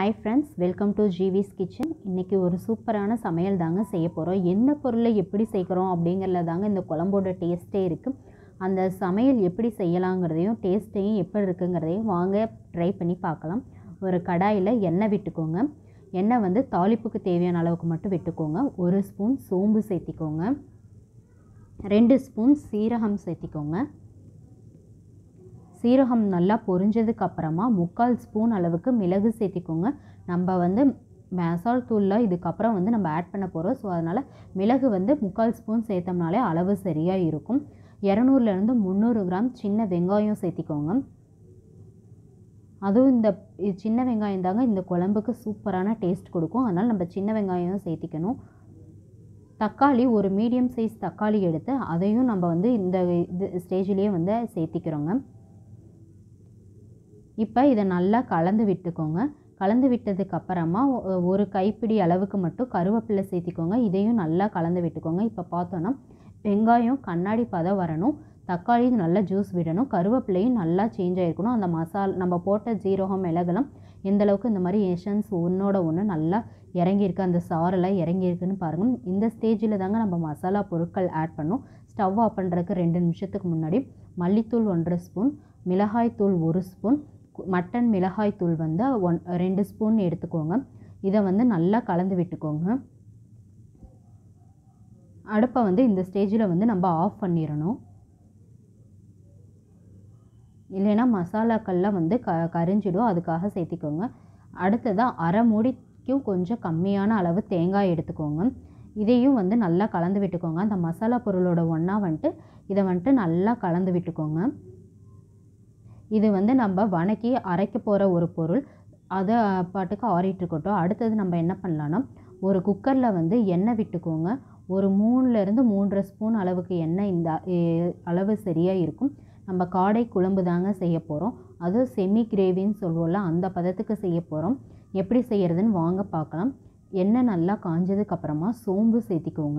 hi friends welcome to Jivi's kitchen இன்றைக்கி ஒரு சூப்பரான சமையல் தாங்க செய்ய போகிறோம் எந்த பொருளை எப்படி சேர்க்குறோம் அப்படிங்கிறதுல தாங்க இந்த குழம்போட டேஸ்ட்டே இருக்குது அந்த சமையல் எப்படி செய்யலாங்கிறதையும் டேஸ்ட்டையும் எப்படி இருக்குங்கிறதையும் வாங்க ட்ரை பண்ணி பார்க்கலாம் ஒரு கடாயில் எண்ணெய் விட்டுக்கோங்க எண்ணெய் வந்து தாளிப்புக்கு தேவையான அளவுக்கு மட்டும் விட்டுக்கோங்க ஒரு ஸ்பூன் சோம்பு சேர்த்திக்கோங்க ரெண்டு ஸ்பூன் சீரகம் சேர்த்திக்கோங்க சீரகம் நல்லா பொரிஞ்சதுக்கு அப்புறமா முக்கால் ஸ்பூன் அளவுக்கு மிளகு சேர்த்திக்கோங்க நம்ம வந்து மசால் தூளில் இதுக்கப்புறம் வந்து நம்ம ஆட் பண்ண போகிறோம் ஸோ அதனால் மிளகு வந்து முக்கால் ஸ்பூன் சேர்த்தோம்னாலே அளவு சரியாக இருக்கும் இரநூறுலேருந்து முந்நூறு கிராம் சின்ன வெங்காயம் சேர்த்திக்கோங்க அதுவும் இந்த இ- சின்ன வெங்காயம் தாங்க இந்த குழம்புக்கு சூப்பரான டேஸ்ட் கொடுக்கும் அதனால் நம்ம சின்ன வெங்காயம் சேர்த்திக்கணும் தக்காளி ஒரு மீடியம் சைஸ் தக்காளி எடுத்து அதையும் நம்ம வந்து இந்த இது ஸ்டேஜ்லேயே வந்து சேர்த்திக்கிறோங்க இப்போ இதை நல்லா கலந்து விட்டுக்கோங்க கலந்து விட்டதுக்கு அப்புறமா ஒ- ஒரு கைப்பிடி அளவுக்கு மட்டும் கருவேப்பிலை சேர்த்திக்கோங்க இதையும் நல்லா கலந்து விட்டுக்கோங்க இப்போ பார்த்தோன்னா வெங்காயம் கண்ணாடி பதம் வரணும் தக்காளி நல்லா ஜூஸ் விடணும் கருவேப்பிலையும் நல்லா சேஞ்ச் ஆகிருக்கணும் அந்த மசால் நம்ம போட்ட ஜீரகம் மிளகெல்லாம் எந்த அளவுக்கு இந்த மாதிரி எசன்ஸ் ஒன்றோட ஒன்று நல்லா இறங்கியிருக்கு அந்த சாரெல்லாம் இறங்கியிருக்குன்னு பாருங்கள் இந்த ஸ்டேஜில் தாங்க நம்ம மசாலா பொருட்கள் ஆட் பண்ணோம் ஸ்டவ் ஆஃப் பண்ணுறதுக்கு ரெண்டு நிமிஷத்துக்கு முன்னாடி மல்லித்தூள் ஒன்றரை ஸ்பூன் மிளகாய் தூள் ஒரு ஸ்பூன் கு- மட்டன் மிளகாய் தூள் வந்து ஒன் ரெண்டு ஸ்பூன் எடுத்துக்கோங்க இதை வந்து நல்லா கலந்து விட்டுக்கோங்க அடுப்பை வந்து இந்த ஸ்டேஜில் வந்து நம்ம ஆஃப் பண்ணிடணும் இல்லைன்னா மசாலாக்கள்லாம் வந்து க கரிஞ்சிடும் அதுக்காக சேர்த்திக்கோங்க அடுத்ததாக அரை மூடிக்கும் கொஞ்சம் கம்மியான அளவு தேங்காய் எடுத்துக்கோங்க இதையும் வந்து நல்லா கலந்து விட்டுக்கோங்க அந்த மசாலா பொருளோட ஒன்றா வந்துட்டு இதை வந்துட்டு நல்லா கலந்து விட்டுக்கோங்க இது வந்து நம்ம வணக்கி அரைக்க போகிற ஒரு பொருள் அதை பாட்டுக்கு ஆறிட்டு இருக்கட்டும் அடுத்தது நம்ம என்ன பண்ணலான்னா ஒரு குக்கரில் வந்து எண்ணெய் விட்டுக்கோங்க ஒரு மூணுலேருந்து மூன்றரை ஸ்பூன் அளவுக்கு எண்ணெய் இந்த எ- அளவு சரியாக இருக்கும் நம்ம காடை குழம்பு தாங்க செய்ய போகிறோம் அதுவும் செமி கிரேவின்னு சொல்லுவோம்ல அந்த பதத்துக்கு செய்ய போகிறோம் எப்படி செய்கிறதுன்னு வாங்க பார்க்கலாம் எண்ணெய் நல்லா காஞ்சதுக்கு அப்புறமா சோம்பு சேர்த்திக்கோங்க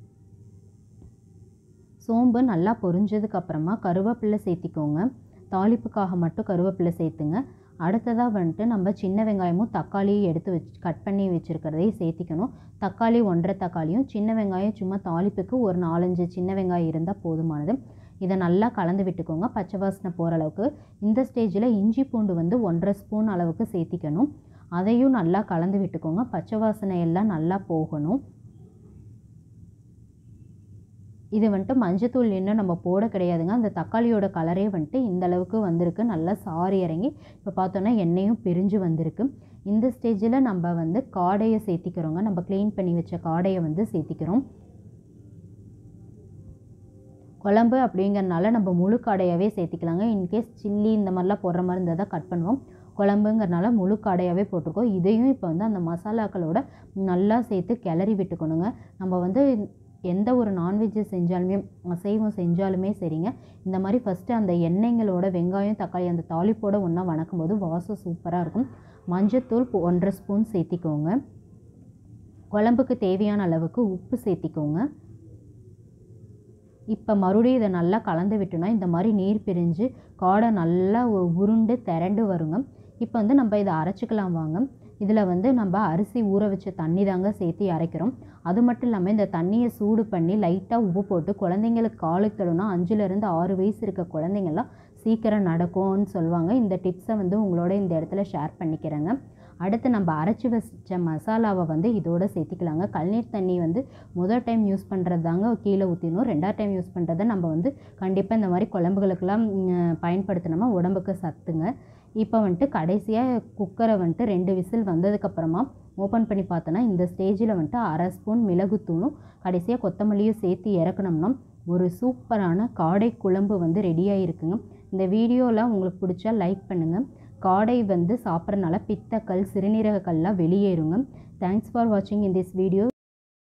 சோம்பு நல்லா பொரிஞ்சதுக்கு அப்புறமா கருவேப்பிலை சேர்த்திக்கோங்க தாளிப்புக்காக மட்டும் கருவேப்பிலை சேர்த்துங்க அடுத்ததாக வந்துட்டு நம்ம சின்ன வெங்காயமும் தக்காளியும் எடுத்து வச்சு கட் பண்ணி வச்சுருக்கிறதையும் சேர்த்திக்கணும் தக்காளி ஒன்றரை தக்காளியும் சின்ன வெங்காயம் சும்மா தாளிப்புக்கு ஒரு நாலஞ்சு சின்ன வெங்காயம் இருந்தால் போதுமானது இதை நல்லா கலந்து விட்டுக்கோங்க பச்சை வாசனை போகிற அளவுக்கு இந்த ஸ்டேஜில் இஞ்சி பூண்டு வந்து ஒன்றரை ஸ்பூன் அளவுக்கு சேர்த்திக்கணும் அதையும் நல்லா கலந்து விட்டுக்கோங்க பச்சை வாசனை எல்லாம் நல்லா போகணும் இது வந்துட்டு மஞ்சத்தூள் இன்னும் நம்ம போட கிடையாதுங்க அந்த தக்காளியோட கலரே வந்துட்டு இந்த அளவுக்கு வந்திருக்கு நல்லா சாறு இறங்கி இப்போ பார்த்தோன்னா எண்ணெயும் பிரிஞ்சு வந்திருக்கு இந்த ஸ்டேஜில் நம்ம வந்து காடையை சேர்த்திக்கிறோங்க நம்ம க்ளீன் பண்ணி வச்ச காடையை வந்து சேர்த்திக்கிறோம் குழம்பு அப்படிங்கறனால நம்ம முழு காடையாகவே சேர்த்திக்கலாங்க இன்கேஸ் சில்லி இந்த மாதிரிலாம் போடுற மாதிரி இருந்தால் தான் கட் பண்ணுவோம் குழம்புங்கிறனால முழு காடையாகவே போட்டிருக்கோம் இதையும் இப்போ வந்து அந்த மசாலாக்களோட நல்லா சேர்த்து கிளறி விட்டுக்கணுங்க நம்ம வந்து எந்த ஒரு நான்வெஜ்ஜு செஞ்சாலுமே அசைவம் செஞ்சாலுமே சரிங்க இந்த மாதிரி ஃபஸ்ட்டு அந்த எண்ணெய்களோட வெங்காயம் தக்காளி அந்த தாளிப்போட ஒன்றா வணக்கும் போது வாசம் சூப்பராக இருக்கும் மஞ்சத்தூள் பொ- ஒன்றரை ஸ்பூன் சேர்த்திக்கோங்க குழம்புக்கு தேவையான அளவுக்கு உப்பு சேர்த்திக்கோங்க இப்போ மறுபடியும் இதை நல்லா கலந்து விட்டோம்னா இந்த மாதிரி நீர் பிரிஞ்சு காடை நல்லா உ- உருண்டு திரண்டு வருங்க இப்போ வந்து நம்ம இதை அரைச்சிக்கலாம் வாங்க இதில் வந்து நம்ம அரிசி ஊற வச்ச தண்ணி தாங்க சேர்த்து அரைக்கிறோம் அது மட்டும் இல்லாமல் இந்த தண்ணியை சூடு பண்ணி லைட்டாக உப்பு போட்டு குழந்தைங்களுக்கு காலுக்கு தடவுனா அஞ்சுலேருந்து ஆறு வயசு இருக்க குழந்தைங்கள்லாம் சீக்கிரம் நடக்கும்னு சொல்லுவாங்க இந்த டிப்ஸை வந்து உங்களோட இந்த இடத்துல ஷேர் பண்ணிக்கிறேங்க அடுத்து நம்ம அரைச்சி வச்ச மசாலாவை வந்து இதோட சேர்த்திக்கலாங்க கல்நீர் தண்ணி வந்து முதல் டைம் யூஸ் பண்ணுறது தாங்க கீழே ஊற்றிடணும் ரெண்டாவது டைம் யூஸ் பண்ணுறதை நம்ம வந்து கண்டிப்பாக இந்த மாதிரி குழம்புகளுக்கெல்லாம் ம், பயன்படுத்தினோமா உடம்புக்கு சத்துங்க இப்போ வந்துட்டு கடைசியாக குக்கரை வந்துட்டு ரெண்டு விசில் வந்ததுக்கப்புறமா ஓப்பன் பண்ணி பார்த்தோன்னா இந்த ஸ்டேஜில் வந்துட்டு அரை ஸ்பூன் மிளகுத்தூளும் கடைசியாக கொத்தமல்லியும் சேர்த்து இறக்குனோம்னா ஒரு சூப்பரான காடை குழம்பு வந்து ரெடியாக இருக்குங்க இந்த வீடியோவில் உங்களுக்கு பிடிச்சா லைக் பண்ணுங்கள் காடை வந்து சாப்பிட்றனால பித்தக்கல் சிறுநீரக கல்லாம் வெளியேறுங்க தேங்க்ஸ் ஃபார் வாட்சிங் இன் திஸ் வீடியோ